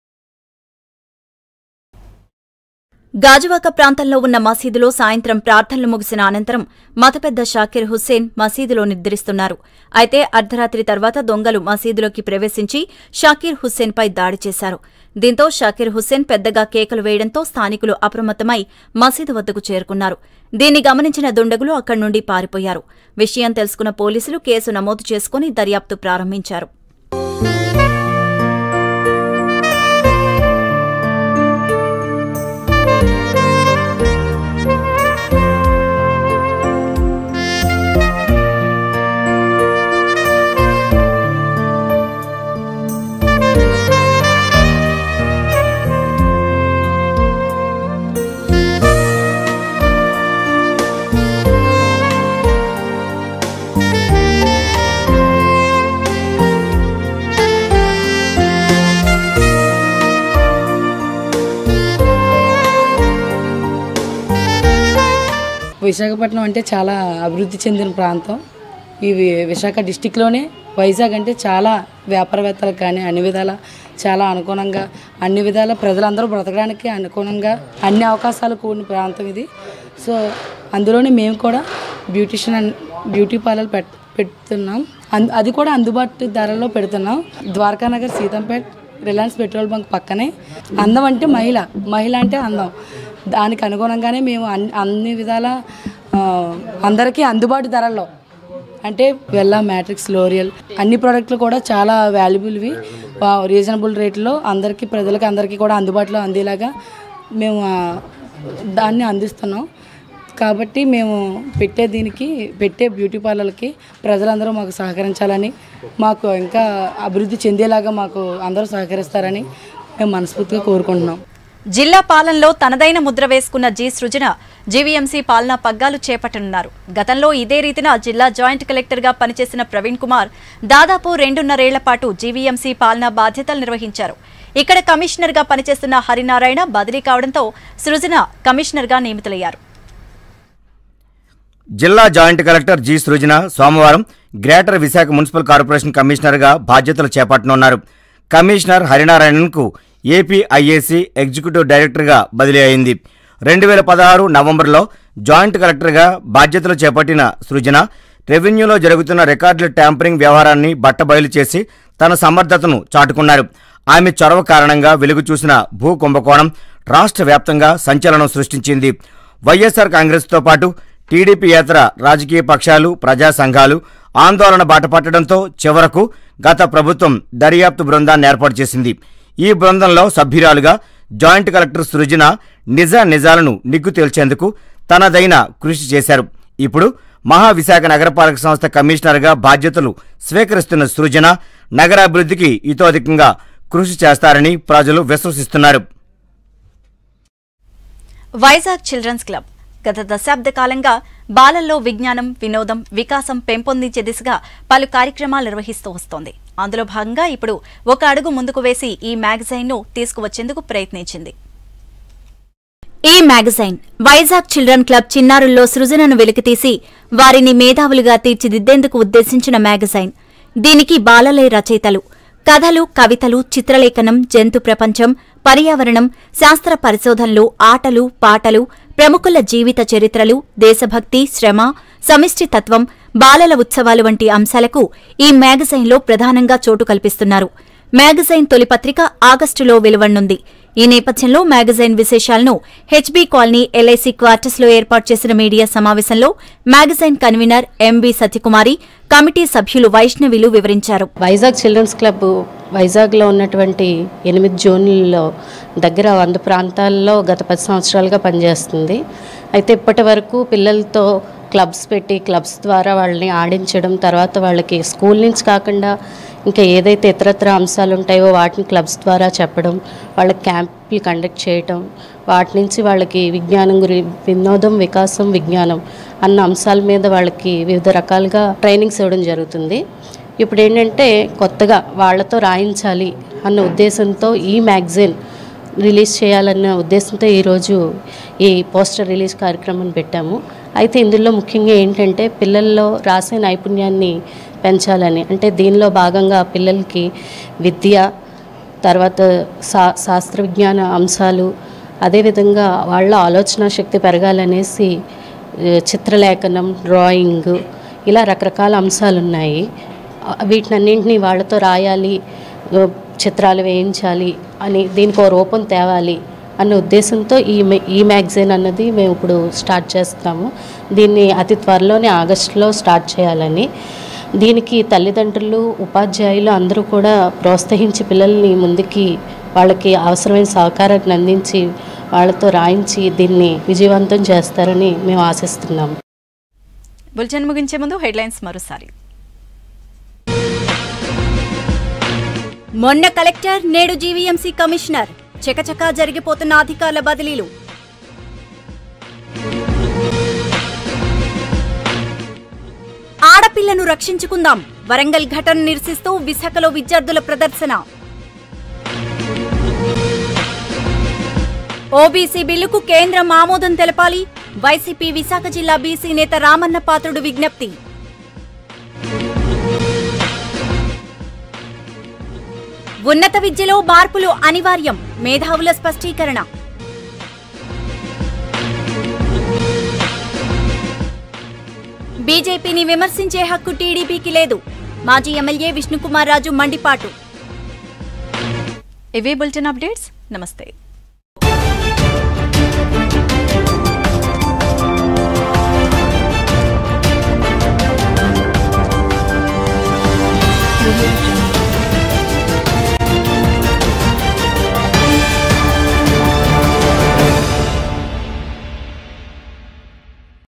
గాజువాక ప్రాంతంలో ఉన్న మసీదులో సాయంత్రం ప్రార్థనలు ముగిసిన అనంతరం మతపెద్ద షాకిర్ హుస్సేన్ మసీదులో నిద్రిస్తున్నారు అయితే అర్ధరాత్రి తర్వాత దొంగలు మసీదులోకి ప్రవేశించి షాకీర్ హుస్సేన్పై దాడి చేశారు దీంతో షాకీర్ హుస్సేన్ పెద్దగా కేకలు వేయడంతో స్థానికులు అప్రమత్తమై మసీదు వద్దకు చేరుకున్నారు దీన్ని గమనించిన దుండగులు అక్కడి నుండి పారిపోయారు విషయం తెలుసుకున్న పోలీసులు కేసు నమోదు చేసుకుని దర్యాప్తు ప్రారంభించారు విశాఖపట్నం అంటే చాలా అభివృద్ధి చెందిన ప్రాంతం ఈ వి- విశాఖ డిస్టిక్లోనే వైజాగ్ అంటే చాలా వ్యాపారవేత్తలకు కానీ అన్ని విధాల చాలా అనుగుణంగా అన్ని విధాల ప్రజలందరూ బ్రతకడానికి అనుగుణంగా అన్ని అవకాశాలు కూడిన ప్రాంతం ఇది సో అందులోనే మేము కూడా బ్యూటిషియన్ అండ్ బ్యూటీ పార్లర్ పెట్ పెడుతున్నాం అన్- అది కూడా అందుబాటు ధరలో పెడుతున్నాం Dwarakanagar Seethampet Reliance petrol bunk పక్కనే అందం అంటే మహిళ మహిళ అంటే అందం దానికి అనుగుణంగానే మేము అన్ని అన్ని విధాల ఆ, అందరికీ అందుబాటు ధరల్లో అంటే వెల్లా మ్యాట్రిక్స్ లోరియల్ అన్ని ప్రోడక్ట్లు కూడా చాలా వాల్యుబుల్వి రీజనబుల్ రేట్లో అందరికీ ప్రజలకు అందరికీ కూడా అందుబాటులో అందేలాగా మేము ఆ, దాన్ని అందిస్తున్నాం కాబట్టి మేము పెట్టే దీనికి పెట్టే బ్యూటీ పార్లర్కి ప్రజలందరూ మాకు సహకరించాలని మాకు ఇంకా అభివృద్ధి చెందేలాగా మాకు అందరూ సహకరిస్తారని మేము మనస్ఫూర్తిగా కోరుకుంటున్నాం జిల్లా పాలనలో తనదైన ముద్ర వేసుకున్న జి సృజన జీవీఎంసీ పాలనా పగ్గాలు చేపట్టనున్నారు గతంలో ఇదే రీతిన జిల్లా జాయింట్ కలెక్టర్గా పనిచేసిన ప్రవీణ్ కుమార్ దాదాపు రెండున్నరేళ్ల పాటు జీవీఎంసీ పాలనా బాధ్యతలు నిర్వహించారు ఇక్కడ కమిషనర్గా పనిచేస్తున్న హరినారాయణ బదిలీ కావడంతో సృజన కమిషనర్గా నియమితులయ్యారు జిల్లా జాయింట్ కలెక్టర్ జి సృజన సోమవారం గ్రేటర్ విశాఖ మున్సిపల్ కార్పొరేషన్ కమిషనర్గా బాధ్యతలు చేపట్టనున్నారు కమిషనర్ హరినారాయణన్కు ఏపీ ఐఏసీ ఎగ్జిక్యూటివ్ డైరెక్టర్గా బదిలీ అయింది రెండు వేల పదహారు నవంబర్లో జాయింట్ కలెక్టర్గా బాధ్యతలు చేపట్టిన సృజన రెవెన్యూలో జరుగుతున్న రికార్డుల ట్యాంపరింగ్ వ్యవహారాన్ని బట్టబయలు చేసి తన సమర్థతను చాటుకున్నారు ఆమె చొరవ కారణంగా వెలుగు చూసిన భూ కుంభకోణం రాష్ట్ర వ్యాప్తంగా సంచలనం సృష్టించింది వైఎస్ఆర్ కాంగ్రెస్తో పాటు టీడీపీయేతర రాజకీయ పక్షాలు ప్రజా సంఘాలు ఆందోళన బాటపట్టడంతో చివరకు గత ప్రభుత్వం దర్యాప్తు బృందాన్ని ఏర్పాటు చేసింది ఈ బృందంలో సభ్యురాలుగా జాయింట్ కలెక్టర్ సృజన నిజ నిజాలను నిగ్గు తేల్చేందుకు తనదైన కృషి చేశారు ఇప్పుడు మహావిశాఖ నగరపాలక సంస్థ కమిషనర్గా బాధ్యతలు స్వీకరిస్తున్న సృజన నగరాభివృద్ధికి ఇతోధికంగా కృషి చేస్తారని ప్రజలు విశ్వసిస్తున్నారు వైజాగ్ చిల్డ్రన్స్ క్లబ్ గత దశాబ్ద కాలంగా బాలల్లో విజ్ఞానం వినోదం వికాసం పెంపొందించే దిశగా పలు కార్యక్రమాలు నిర్వహిస్తూ వస్తోంది అందులో భాగంగా ఇప్పుడు ఒక అడుగు ముందుకు వేసి ఈ మ్యాగజైన్ను తీసుకువచ్చేందుకు ప్రయత్నించింది ఈ మ్యాగజైన్ వైజాగ్ చిల్డ్రన్ క్లబ్ చిన్నారుల్లో సృజనను వెలికితీసి వారిని మేధావులుగా తీర్చిదిద్దేందుకు ఉద్దేశించిన మ్యాగజైన్ దీనికి బాలలే రచయితలు కథలు కవితలు చిత్రలేఖనం జంతు ప్రపంచం పర్యావరణం శాస్త్ర పరిశోధనలు ఆటలు పాటలు ప్రముఖుల జీవిత చరిత్రలు దేశభక్తి శ్రమ సమిష్టి తత్వం బాలల ఉత్సవాలు వంటి అంశాలకు ఈ మ్యాగజైన్లో ప్రధానంగా చోటు కల్పిస్తున్నారు మ్యాగజైన్ తొలి పత్రిక ఆగస్టులో వెలువడనుంది ఈ నేపథ్యంలో మ్యాగజైన్ విశేషాలను హెచ్బీ కాలనీ ఎల్ఐసి క్వార్టర్స్ లో ఏర్పాటు చేసిన మీడియా సమావేశంలో magazine convener MB Satyakumari committee సభ్యులు వైష్ణవిలు వివరించారు వైజాగ్ చిల్డ్రన్స్ క్లబ్ వైజాగ్లో ఉన్నటువంటి ఎనిమిది జోన్లలో దగ్గర వంద ప్రాంతాల్లో గత పది సంవత్సరాలుగా పనిచేస్తుంది అయితే ఇప్పటి వరకు పిల్లలతో క్లబ్స్ పెట్టి క్లబ్స్ ద్వారా వాళ్ళని ఆడించడం తర్వాత వాళ్ళకి స్కూల్ నుంచి కాకుండా ఇంకా ఏదైతే ఇతరత్ర అంశాలు ఉంటాయో వాటిని క్లబ్స్ ద్వారా చెప్పడం వాళ్ళకి క్యాంపులు కండక్ట్ చేయటం వాటి నుంచి వాళ్ళకి విజ్ఞానం గురి వినోదం వికాసం విజ్ఞానం అన్న అంశాల మీద వాళ్ళకి వివిధ రకాలుగా ట్రైనింగ్స్ ఇవ్వడం జరుగుతుంది ఇప్పుడు ఏంటంటే కొత్తగా వాళ్ళతో రాయించాలి అన్న ఉద్దేశంతో ఈ మ్యాగజైన్ రిలీజ్ చేయాలన్న ఉద్దేశంతో ఈరోజు ఈ పోస్టర్ రిలీజ్ కార్యక్రమం పెట్టాము అయితే ఇందులో ముఖ్యంగా ఏంటంటే పిల్లల్లో రాసే నైపుణ్యాన్ని పెంచాలని అంటే దీనిలో భాగంగా పిల్లలకి విద్య తర్వాత శా శాస్త్ర విజ్ఞాన అంశాలు అదేవిధంగా వాళ్ళ ఆలోచన శక్తి పెరగాలనేసి ఏ, చిత్రలేఖనం డ్రాయింగ్ ఇలా రకరకాల అంశాలు ఉన్నాయి ఆ, వీటినన్నింటినీ వాళ్ళతో రాయాలి ఓ, చిత్రాలు వేయించాలి అని దీనికి ఓ రూపం తేవాలి అన్న ఉద్దేశంతో ఈ మే- ఈ మ్యాగజైన్ అన్నది మేము ఇప్పుడు స్టార్ట్ చేస్తాము దీన్ని అతి త్వరలోనే ఆగస్టులో స్టార్ట్ చేయాలని దీనికి తల్లిదండ్రులు ఉపాధ్యాయులు అందరూ కూడా ప్రోత్సహించి పిల్లల్ని ముందుకి వాళ్ళకి అవసరమైన సహకారాన్ని అందించి వాళ్ళతో రాయించి దీన్ని విజయవంతం చేస్తారని మేము ఆశిస్తున్నాము బులెటిన్ ముగించే ముందు హెడ్లైన్స్ మరోసారి మొన్న కలెక్టర్ నేడు జీవీఎంసీ కమిషనర్ చకచకా జరిగిపోతున్న అధికారుల బదిలీలు ఆడపిల్లను రక్షించుకుందాం వరంగల్ ఘటన నిరసిస్తూ విశాఖలో విద్యార్థుల ప్రదర్శన ఓబీసీ బిల్లుకు కేంద్రం ఆమోదం తెలపాలి వైసీపీ విశాఖ జిల్లా బీసీ నేత రామన్న పాత్రుడు విజ్ఞప్తి ఉన్నత విద్యలో మార్పులు అనివార్యం మేధావుల స్పష్టీకరణ బీజేపీని విమర్శించే హక్కు టీడీపీకి లేదు మాజీ ఎమ్మెల్యే విష్ణుకుమార్ రాజు మండిపాటు ఇవే బులెటిన్ అప్డేట్స్ నమస్తే